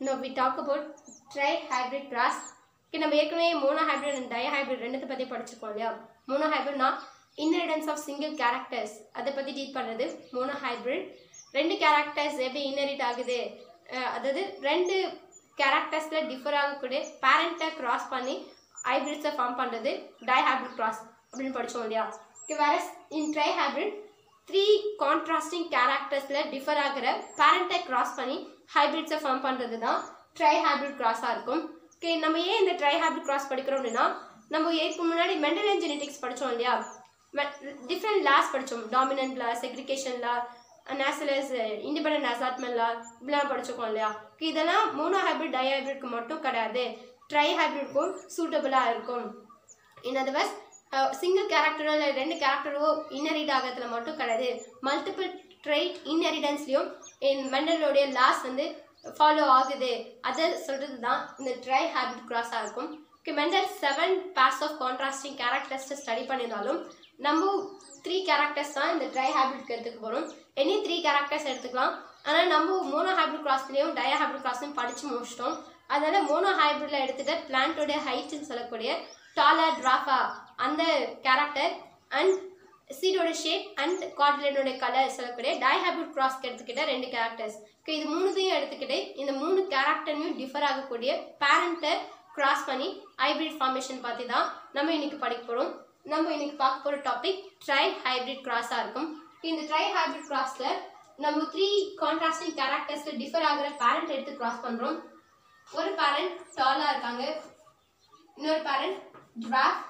Now we talk about tri-hybrid cross. Okay, நம்ம ஏற்கனவே mono hybrid and di hybrid ரெண்டுத்தை பற்றி படிச்சிருக்கோம் இல்லையா மோனோ ஹைப்ரிட்னா இன்னரிடன்ஸ் ஆஃப் சிங்கிள் கேரக்டர்ஸ் அதை பற்றி டீல் பண்ணுறது மோனோ ஹைப்ரிட் ரெண்டு கேரக்டர்ஸ் எப்படி இன்னரிட் ஆகுது அஹ் அதாவது ரெண்டு கேரக்டர்ஸில் டிஃபர் ஆகக்கூடிய பேரண்ட்டை கிராஸ் பண்ணி ஹைப்ரிட்ஸை ஃபார்ம் பண்ணுறது டை ஹைப்ரிட் கிராஸ் அப்படின்னு படித்தோம் இல்லையா ஓகே வேற in trihybrid three contrasting கேரக்டர்ஸில் டிஃபர் ஆகிற பேரண்ட்டை கிராஸ் பண்ணி ஹைப்ரிட்ஸை ஃபார்ம் பண்ணுறது தான் ட்ரை ஹைப்ரிட் கிராஸாக இருக்கும் ஓகே நம்ம ஏன் இந்த ட்ரை ஹைப்ரிட் கிராஸ் படிக்கிறோம் அப்படின்னா நம்ம இதுக்கு முன்னாடி மெண்டல் ஜெனetics படித்தோம் இல்லையா டிஃப்ரெண்ட் லாஸ் படித்தோம் டாமினன்ட் லா செக்ரிகேஷன் லா நேசலஸ் இண்டிபெண்டன்ட் அசாட்மெண்ட் லா இப்படிலாம் படிச்சிருக்கோம் இல்லையா Okay, இதெல்லாம் மோனோ ஹைப்ரிட் டை ஹைப்ரிட்க்கு மட்டும் கிடையாது ட்ரை ஹைப்ரிட்க்கும் சூட்டபுளாக இருக்கும் இன் அதர்வைஸ் சிங்கிள் கேரக்டரோ இல்லை ரெண்டு கேரக்டரோ இன்னரிட் ஆகிறதுல மட்டும் கிடையாது மல்டிபிள் ட்ரைட் இன்னரிடன்ஸ்லையும் இன் மெண்டலோடைய லாஸ் வந்து ஃபாலோ ஆகுது அதை சொல்கிறது தான் இந்த ட்ரை ஹேபிட் கிராஸாக இருக்கும் okay Mendel seven pairs of contrasting கேரக்டர்ஸை ஸ்டடி பண்ணியிருந்தாலும் நம்ம த்ரீ கேரக்டர்ஸ் தான் இந்த ட்ரை ஹேபிட்க்கு எடுத்துக்க போகிறோம் எனி த்ரீ கேரக்டர்ஸ் எடுத்துக்கலாம் ஆனால் நம்ம மோனோ ஹைப்ரிட் கிராஸ்லேயும் டய ஹைப்ரிட் கிராஸ்லையும் படித்து முடிச்சிட்டோம் அதனால மோனோ ஹைப்ரிட்ல எடுத்துகிட்ட பிளான்ட்டோடைய ஹைட்னு சொல்லக்கூடிய டாலா டிராஃபா அந்த கேரக்டர் அண்ட் சீடோட ஷேப் அண்ட் கார்டிலேனோட கலர் சொல்லக்கூடிய டைஹாபிட் கிராஸ்க்கு எடுத்துக்கிட்ட ரெண்டு கேரக்டர்ஸ் ஓகே இது மூணுத்தையும் எடுத்துக்கிட்டு இந்த மூணு கேரக்டரையும் டிஃபர் ஆகக்கூடிய பேரண்ட்டை கிராஸ் பண்ணி ஹைபிரிட் ஃபார்மேஷன் பற்றி தான் நம்ம இன்னைக்கு படிக்க போகிறோம் நம்ம இன்னைக்கு பார்க்க போகிற டாபிக் ட்ரை ஹைபிரிட் கிராஸாக இருக்கும் இந்த ட்ரை ஹைபிரிட் கிராஸில் நம்ம த்ரீ கான்ட்ராஸ்டிங் கேரக்டர்ஸில் டிஃபர் ஆகிற பேரண்ட் எடுத்து கிராஸ் பண்ணுறோம் ஒரு பேரண்ட் டாலாக இருக்காங்க இன்னொரு பேரண்ட் ட்ராஃப்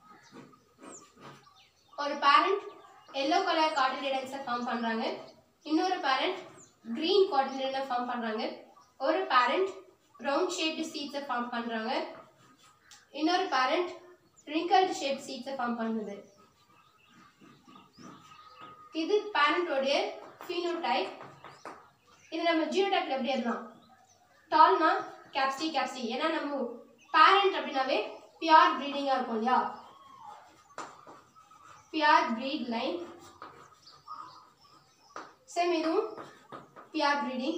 ஒரு பேரண்ட் எல்லோ கலர் கார்டினேட்டன்ஸை ஃபார்ம் பண்ணுறாங்க இன்னொரு பேரண்ட் க்ரீன் கார்டினேட்டனை ஃபார்ம் பண்ணுறாங்க ஒரு பேரண்ட் ரவுண்ட் ஷேப்டு சீட்ஸை ஃபார்ம் பண்ணுறாங்க இன்னொரு பேரண்ட் ரிங்கல்டு ஷேப் சீட்ஸை ஃபார்ம் பண்ணுது இது பேரண்டோடைய ஃபீனோடைப் இது நம்ம ஜியோடைப்ல எப்படி எழுதலாம் டால்னா கேப்சி கேப்சி ஏன்னா நம்ம பேரண்ட் அப்படின்னாவே பியார் ப்ரீடிங்காக இருக்கும் இல்லையா பியார் ப்ரீட் லைன் சேம் இதுவும் பியார் ப்ரீடிங்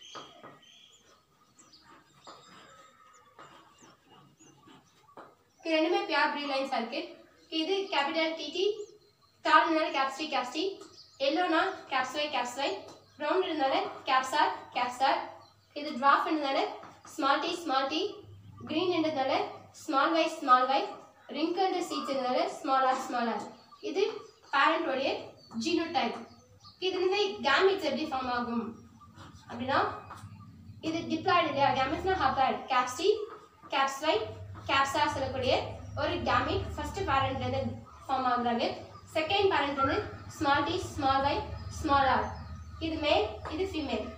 இது ரெண்டுமே பியார் ப்ரீட் லைன்ஸாக இருக்கு இது கேபிட்டல் டிடி டால்னால கேப்சி கேப்சி எல்லோனா கேப்ஸ்வை கேப்ஸ்வை ரவுண்ட் இருந்தால கேப்சார் கேப்சார் இது ட்ராஃப் இருந்ததால small T small T green இருந்ததால small Y small Y wrinkled seeds இருந்ததால ஸ்மால் ஆர் ஸ்மால் ஆர் இது பேரண்டோடைய ஜீனோடைப் இதுலேருந்து கேமிட்ஸ் எப்படி ஃபார்ம் ஆகும் அப்படின்னா இது டிப்ளாய்டு இல்லையா கேமிட்ஸ்னா ஹாப்ளாய்டு கேப்சி கேப்ஸ்வை கேப்ஸா சொல்லக்கூடிய ஒரு கேமிட் ஃபர்ஸ்ட் பேரண்ட்லேருந்து ஃபார்ம் ஆகுறாங்க செகண்ட் பேரண்ட் வந்து small T small Y small R இது மேல் இது ஃபீமேல்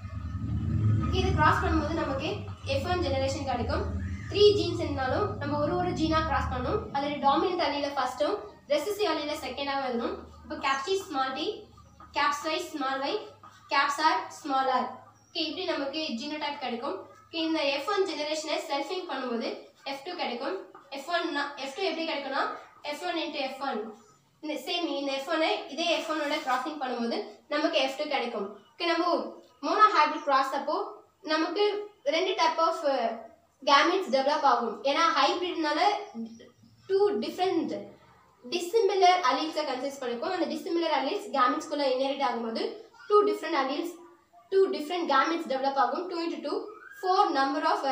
இது கிராஸ் பண்ணும்போது நமக்கு எஃப் ஒன் ஜெனரேஷன் கிடைக்கும் த்ரீ ஜீன்ஸ் இருந்தாலும் நம்ம ஒரு ஒரு ஜீனாக கிராஸ் பண்ணணும் அதில் டாமினன்ட் அலியில் ஃபஸ்ட்டும் ரெசிசி அலியில் செகண்டாகவும் எழுதணும் இப்போ caps T small T caps Y small Y caps R small R okay இப்படி நமக்கு ஜீனோடைப் கிடைக்கும் Okay, இந்த எஃப் ஒன் ஜெனரேஷனை செல்ஃபிங் பண்ணும்போது எஃப் டூ கிடைக்கும் எஃப் ஒன் எஃப் டூ எப்படி கிடைக்கும்னா F one into F one இந்த சேம் இந்த எஃப் ஒனை இதே எஃப் ஒனோட கிராசிங் பண்ணும்போது நமக்கு எஃப் டூ கிடைக்கும் ஓகே நம்ம மோனோ ஹைபிரிட் கிராஸ் அப்போ நமக்கு ரெண்டு டைப் ஆஃப் கேமிட்ஸ் டெவலப் ஆகும் ஏன்னா ஹைபிரிட்னால டூ டிஃப்ரெண்ட் டிசிமிலர் அலீல்ஸை கன்சிஸ்ட் பண்ணிருக்கோம் அந்த டிசிமிலர் அலீல்ஸ் கேமிட்ஸ்குள்ளே இன்ஹெரிட் ஆகும்போது two different alleles two different gametes develop ஆகும் two into two four number of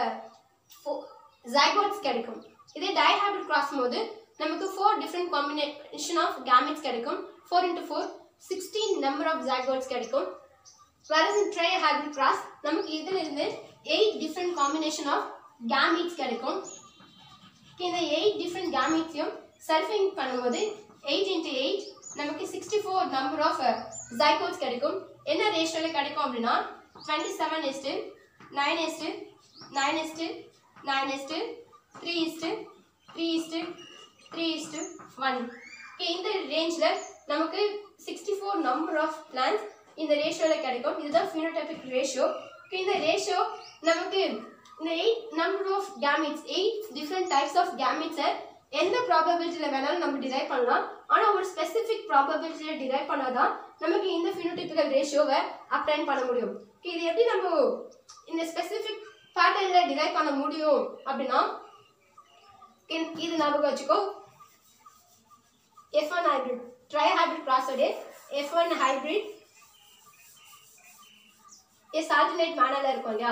zygotes கிடைக்கும் இதே டைஹைபிரிட் கிராஸ் போது நமக்கு four different combination of gametes கிடைக்கும் four into four sixteen number of zygotes கிடைக்கும் whereas in trihybrid cross நமக்கு இதுல இருந்து eight different combination of gametes கிடைக்கும் இந்த எயிட் டிஃப்ரெண்ட் கேமிட்ஸையும் சர்ஃபிங் பண்ணும்போது எயிட் இன்ட்டு எயிட் நமக்கு sixty four number of zygotes கிடைக்கும் என்ன ரேஷியோவில் கிடைக்கும் அப்படின்னா twenty seven is to nine is to nine is to nine is to three is to three is to three is to one okay இந்த ரேஞ்சில் நமக்கு sixty four number of plants இந்த ரேஷியோவில் கிடைக்கும் இதுதான் ஃபினோடைபிக் ரேஷியோ இந்த ரேஷியோ நமக்கு இந்த eight number of gametes eight different types of கேமிட்ஸை எந்த ப்ராபபிலிட்டியில் வேணாலும் நம்ம டிரைவ் பண்ணலாம் ஆனால் ஒரு ஸ்பெசிஃபிக் ப்ராபபிலிட்டியில் டிரைவ் பண்ணாதான் நமக்கு இந்த ஃபினோடைபிக்கல் ரேஷியோவை அப்ளைன் பண்ண முடியும் Okay, இது எப்படி நம்ம இந்த ஸ்பெசிஃபிக் பேட்டர்ன்ல டிரைவ் பண்ண முடியும் அப்படின்னா இ- இது ஞாபகம் வச்சுக்கோ F one hybrid trihybrid கிராஸோட F one hybrid is alternate மேனர்ல இருக்கும் இல்லையா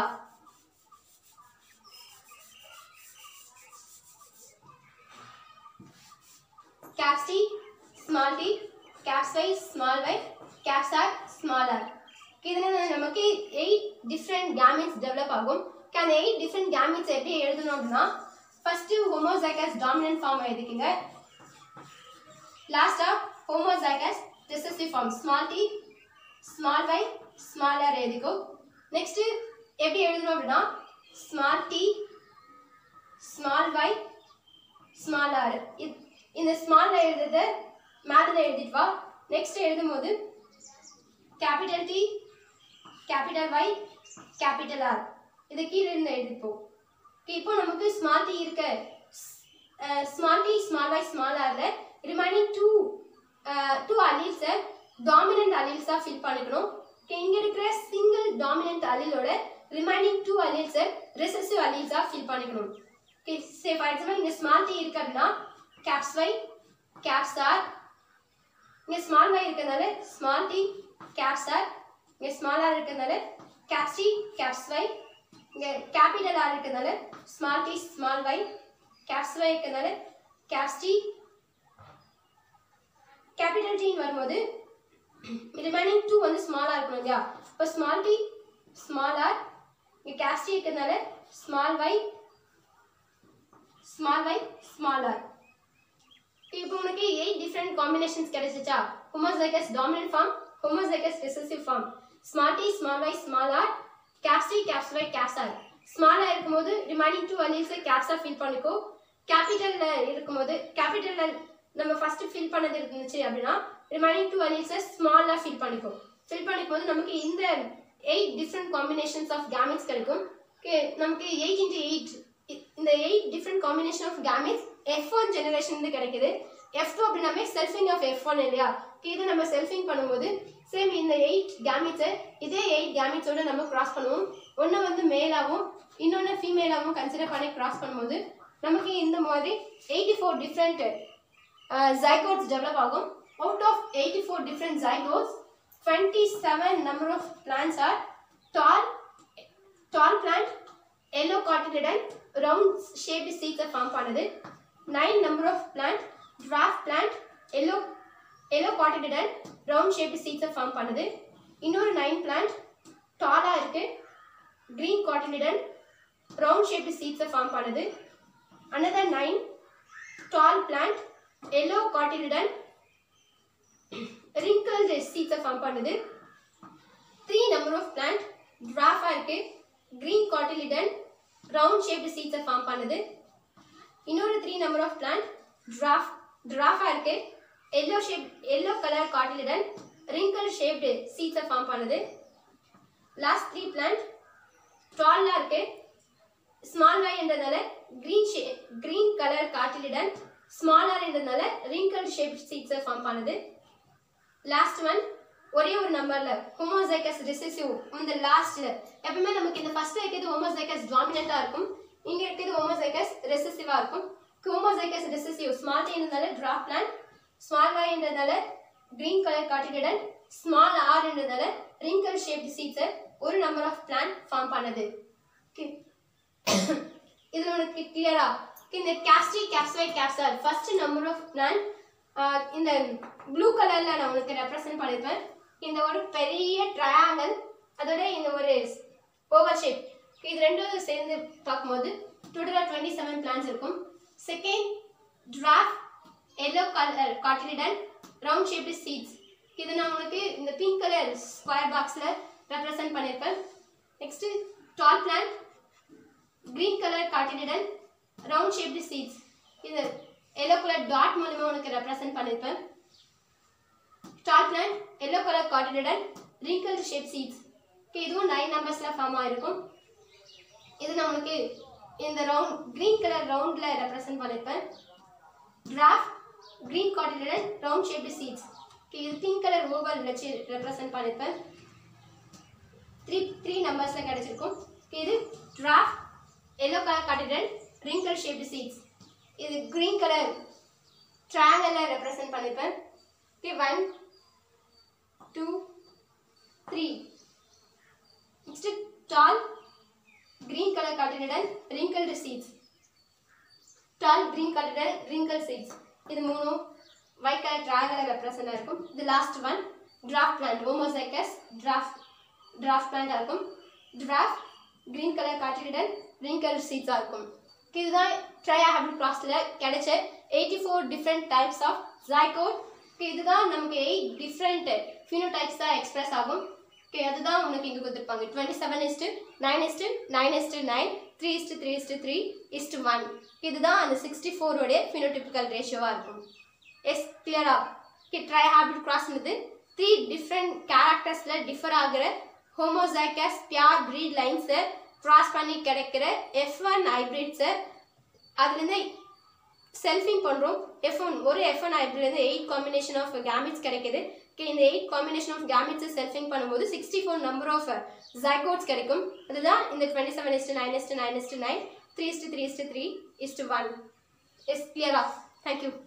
caps T, small t, caps Y, small y, caps R, small r. இதில் நமக்கு எயிட் டிஃப்ரெண்ட் கேமிட்ஸ் டெவலப் ஆகும் அந்த எயிட் டிஃப்ரெண்ட் கேமிட்ஸ் எப்படி எழுதணும் அப்படின்னா ஃபர்ஸ்ட்டு ஹோமோசைகஸ் டாமினன்ட் ஃபார்ம் எழுதிக்கிங்க லாஸ்ட்டாக homozygous recessive form small T small Y small R எழுதிக்கோ நெக்ஸ்ட்டு எப்படி எழுதணும் அப்படின்னா small T small Y small R இந்த ஸ்மால்ல எழுதுறத மேலில் எழுதிட்டு வா நெக்ஸ்ட் எழுதும்போது capital T capital Y capital R இது கீழே இருந்து எழுதிப்போம் இப்போ நமக்கு ஸ்மால் டி இருக்க small T small Y small ஆர்ல ரிமைனிங் டூ டூ அலீல்ஸை டாமினன்ட் அலீல்ஸாக ஃபில் பண்ணிக்கணும் இங்கே இருக்கிற சிங்கிள் டாமினன்ட் அலீலோட ரிமைனிங் டூ அலீல்ஸை ரிசசிவ் அலீல்ஸாக ஃபில் பண்ணிக்கணும் ஓகே சே ஃபார் எக்ஸாம்பிள் இங்கே ஸ்மால் டி இருக்கு அப்படின்னா caps y caps r இங்கே ஸ்மால் y இருக்கிறதுனால ஸ்மால் t caps r இங்கே ஸ்மால் r இருக்கிறதுனால caps t caps y இங்கே கேபிட்டல் r இருக்கிறதுனால small t small y caps y இருக்கிறதுனால caps t கேபிட்டல் t வரும்போது ரிமைனிங் டூ வந்து ஸ்மாலாக இருக்கணும் இல்லையா இப்போ ஸ்மால் டி ஸ்மால் ஆர் இங்கே caps t இருக்கிறதுனால small y small y small R இப்போ உனக்கு எயிட் டிஃப்ரெண்ட் காம்பினேஷன்ஸ் கிடைச்சிச்சா homozygous dominant form homozygous recessive form small T small Y small R caps T caps Y caps R ஸ்மாலாக இருக்கும்போது remaining two அலீல்ஸை கேப்ஸாக fill பண்ணிக்கோ கேபிட்டலில் இருக்கும்போது கேபிட்டலில் நம்ம ஃபஸ்ட்டு ஃபில் பண்ணது இருந்துச்சு அப்படின்னா ரிமைனிங் டூ அலீல்ஸை ஸ்மாலாக ஃபில் பண்ணிக்கோ ஃபில் பண்ணிக்கும் போது நமக்கு இந்த eight different combinations of gametes கிடைக்கும் Okay, நமக்கு எயிட் இன்ட்டு எயிட் இந்த eight different combination of gametes F one generation கிடைக்குது எஃப் டூ அப்படின்னாமே செல்ஃபிங் ஆஃப் எஃப் ஒன் இல்லையா Okay, இது நம்ம செல்ஃபிங் பண்ணும்போது சேம் இந்த எயிட் கேமிட்ஸை இதே எயிட் கேமிட்ஸோட நம்ம கிராஸ் பண்ணுவோம் ஒன்று வந்து மேலாகவும் இன்னொன்று ஃபீமேலாகவும் கன்சிடர் பண்ணி கிராஸ் பண்ணும்போது நமக்கு இந்த மாதிரி eighty four different zygotes develop ஆகும் out of eighty four different zygotes twenty seven number of plants are tall tall plant yellow cotyledon round shape சீட்ஸை ஃபார்ம் பண்ணுது nine number of plant dwarf plant yellow yellow cotyledon round shape சீட்ஸை form பண்ணுது இன்னொரு nine plant டாலாக இருக்கு green cotyledon round shape சீட்ஸை form பண்ணுது another nine tall plant yellow cotyledon wrinkled சீட்ஸை ஃபார்ம் பண்ணுது த்ரீ நம்பர் ஆஃப் பிளான்ட் டிராஃபாக இருக்கு கிரீன் காட்டிலிடன் ரவுண்ட் ஷேப்டு சீட்ஸை ஃபார்ம் பண்ணுது இன்னொரு three number of plant dwarf டிராஃபாக இருக்கு yellow shape yellow colour cotyledon wrinkle shaped சீட்ஸை ஃபார்ம் பண்ணுது லாஸ்ட் த்ரீ பிளான்ட் டாலாக இருக்கு ஸ்மால் வாய் என்றதுனால கிரீன் ஷே கிரீன் கலர் காட்டிலிடன் ஸ்மாலர் என்றதுனால ரிங்கிள் ஷேப் சீட்ஸை ஃபார்ம் பண்ணுது லாஸ்ட் ஒன் ஒரே ஒரு நம்பர்ல ஹோமோசைக்கஸ் ரிசெசிவ் இந்த லாஸ்ட்ல எப்பவுமே நமக்கு இந்த ஃபர்ஸ்ட்ல இருக்கிறது ஹோமோசைக்கஸ் டாமினண்டா இருக்கும் இங்க இருக்கிறது ஹோமோசைக்கஸ் ரெசசிவா இருக்கும் ஹோமோசைக்கஸ் ரெசசிவ் ஸ்மால் என்றதால டிராப் பிளான் ஸ்மால் வாய் என்றதால green colour cotyledon small R என்றதால ரிங்கல் ஷேப்ட் சீட்ஸை ஒரு நம்பர் ஆஃப் பிளான் ஃபார்ம் பண்ணுது Okay. இது உனக்கு கிளியரா இந்த caps T caps Y caps R first number of plant இந்த ப்ளூ கலர்ல நான் உனக்கு ரெப்ரசென்ட் பண்ணிருப்பேன் இந்த ஒரு பெரிய ட்ரையாங்கல் அதோட இந்த ஒரு ஓவர் ஷேப் இது ரெண்டும் சேர்ந்து பார்க்கும்போது டோட்டலாக டுவெண்ட்டி செவன் பிளான்ஸ் இருக்கும் second dwarf yellow colour cotyledon round shaped seeds இது நான் உனக்கு இந்த பிங்க் கலர் ஸ்கொயர் பாக்ஸில் ரெப்ரசென்ட் பண்ணியிருப்பேன் next tall plant green colour cotyledon round shaped seeds இது எல்லோ கலர் டாட் மூலமா உனக்கு ரெப்ரசென்ட் பண்ணியிருப்பேன் tall plant yellow colour cotyledon wrinkled shape seeds இதுவும் நைன் நம்பர்ஸில் ஃபார்ம் ஆயிருக்கும் இது நான் உனக்கு இந்த ரவுண்ட் கிரீன் கலர் ரவுண்டில் ரெப்ரசென்ட் பண்ணியிருப்பேன் dwarf green cotyledon round shaped seeds இது பிங்க் கலர் ஓவல் வச்சு ரெப்ரசென்ட் பண்ணியிருப்பேன் த்ரீ த்ரீ நம்பர்ஸில் கிடச்சிருக்கும் இது dwarf yellow colour cotyledon wrinkle shaped seeds இது க்ரீன் கலர் ட்ரையாங்கலில் ரெப்ரசன்ட் பண்ணியிருப்பேன் okay one two three next tall green color carotid wrinkled seeds tall green colored wrinkled seeds இது மூணும் white color triangle represent இருக்கும் இது last one draft plant homozygous draft draft plant இருக்கும் draft green color carotid wrinkled seeds ஆ இருக்கும் இதுதான் trihybrid கிராஸ்ல கிடைச்ச eighty four different types of zygote இதுதான் நமக்கு எயிட் டிஃப்ரெண்ட் ஃபினோடைப்ஸ் தான் எக்ஸ்பிரஸ் ஆகும் ஓகே அதுதான் உனக்கு இங்கே கொடுத்துருப்பாங்க twenty seven is to nine is to nine is to nine three is to three is to three is to one இதுதான் அந்த சிக்ஸ்டி ஃபோரோடைய ஃபினோடிபிக்கல் ரேஷியோவாக இருக்கும் எஸ் கிளியரா ஓகே ட்ரை ஹேபிட் கிராஸ்னது த்ரீ டிஃப்ரெண்ட் கேரக்டர்ஸில் டிஃபர் ஆகிற ஹோமோசைக்கஸ் பியார் ப்ரீட் லைன்ஸை கிராஸ் பண்ணி கிடைக்கிற எஃப் ஒன் ஹைப்ரிட்ஸை அதுலேருந்து செல்ஃபிங் பண்ணுறோம் எஃப் ஒன் ஒரு எஃப் ஒன் ஹைப்ரிட்லேருந்து எயிட் காம்பினேஷன் ஆஃப் கேமிட்ஸ் கிடைக்குது ஓகே இந்த எயிட் காம்பினேஷன் ஆஃப் கேமிட்ஸை செல்ஃபிங் பண்ணும்போது sixty four number of zygotes கிடைக்கும் அதுதான் இந்த twenty seven is to nine is to nine is to nine three is to three is to three is to one is கிளியரா thank you